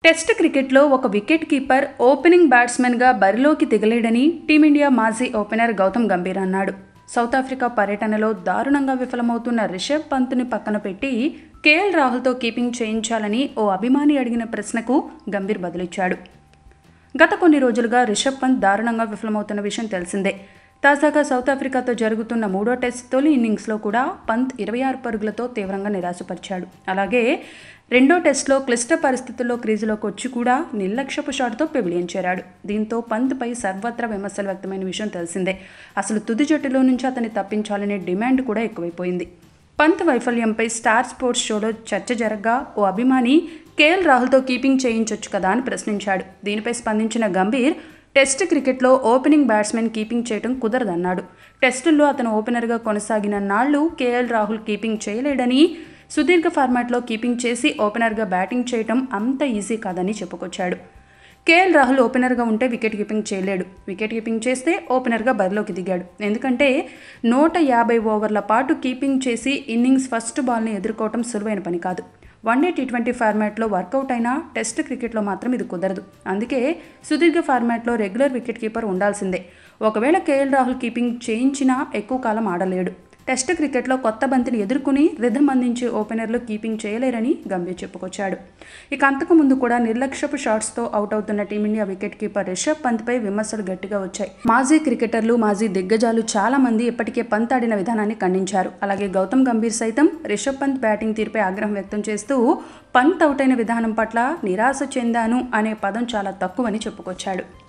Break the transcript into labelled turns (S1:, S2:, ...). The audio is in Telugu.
S1: టెస్ట్ క్రికెట్లో ఒక వికెట్ కీపర్ ఓపెనింగ్ బ్యాట్స్మెన్గా బరిలోకి దిగలేడని టీమిండియా మాజీ ఓపెనర్ గౌతమ్ గంభీర్ అన్నాడు సౌత్ ఆఫ్రికా పర్యటనలో దారుణంగా విఫలమవుతున్న రిషబ్ పంత్ని పక్కన పెట్టి కేఎల్ రాహుల్తో కీపింగ్ చేయించాలని ఓ అభిమాని అడిగిన ప్రశ్నకు గంభీర్ బదులిచ్చాడు గత కొన్ని రోజులుగా రిషబ్ పంత్ దారుణంగా విఫలమవుతున్న విషయం తెలిసిందే తాజాగా సౌత్ ఆఫ్రికాతో జరుగుతున్న మూడో టెస్ట్ తొలి ఇన్నింగ్స్లో కూడా పంత్ ఇరవై ఆరు పరుగులతో తీవ్రంగా నిరాశపరిచాడు అలాగే రెండో టెస్ట్లో క్లిష్ట పరిస్థితుల్లో క్రీజులోకి వచ్చి కూడా నిర్లక్ష్యపు షాట్తో పెవిలియన్ చేరాడు దీంతో పంత్పై సర్వత్రా విమర్శలు వ్యక్తమైన విషయం తెలిసిందే అసలు తుది జట్టులో నుంచి అతన్ని తప్పించాలనే డిమాండ్ కూడా ఎక్కువైపోయింది పంత్ వైఫల్యంపై స్టార్ స్పోర్ట్స్ షోలో చర్చ జరగ్గా ఓ అభిమాని కేఎల్ రాహుల్తో కీపింగ్ చేయించొచ్చు కదా అని ప్రశ్నించాడు దీనిపై స్పందించిన గంభీర్ టెస్ట్ క్రికెట్లో ఓపెనింగ్ బ్యాట్స్మెన్ కీపింగ్ చేయడం కుదరదన్నాడు టెస్టుల్లో అతను ఓపెనర్గా కొనసాగిన నాళ్లు కేఎల్ రాహుల్ కీపింగ్ చేయలేడని సుదీర్ఘ ఫార్మాట్లో కీపింగ్ చేసి ఓపెనర్గా బ్యాటింగ్ చేయడం అంత ఈజీ కాదని చెప్పుకొచ్చాడు కేఎల్ రాహుల్ ఓపెనర్గా ఉంటే వికెట్ కీపింగ్ చేయలేడు వికెట్ కీపింగ్ చేస్తే ఓపెనర్గా బరిలోకి దిగాడు ఎందుకంటే నూట యాభై ఓవర్ల పాటు కీపింగ్ చేసి ఇన్నింగ్స్ ఫస్ట్ బాల్ని ఎదుర్కోవటం సులువైన పని కాదు వన్డే టీ ట్వంటీ ఫార్మాట్లో వర్కౌట్ అయినా టెస్ట్ క్రికెట్లో మాత్రం ఇది కుదరదు అందుకే సుదీర్ఘ ఫార్మాట్లో రెగ్యులర్ వికెట్ కీపర్ ఉండాల్సిందే ఒకవేళ కేఎల్ రాహుల్ కీపింగ్ చేయించినా ఎక్కువ కాలం ఆడలేడు టెస్ట్ క్రికెట్లో కొత్త బంతిని ఎదుర్కొని రిధం అందించే ఓపెనర్లు కీపింగ్ చేయలేరని గంభీర్ చెప్పుకొచ్చాడు ఇక అంతకు ముందు కూడా నిర్లక్ష్యపు షాట్స్తో అవుట్ అవుతున్న టీమిండియా వికెట్ కీపర్ రిషబ్ పంత్పై విమర్శలు గట్టిగా వచ్చాయి మాజీ క్రికెటర్లు మాజీ దిగ్గజాలు చాలా మంది ఇప్పటికే పంత్ ఆడిన విధానాన్ని ఖండించారు అలాగే గౌతమ్ గంభీర్ సైతం రిషబ్ పంత్ బ్యాటింగ్ తీరుపై ఆగ్రహం వ్యక్తం చేస్తూ పంత్ అవుట్ అయిన విధానం పట్ల నిరాశ చెందాను అనే పదం చాలా తక్కువని చెప్పుకొచ్చాడు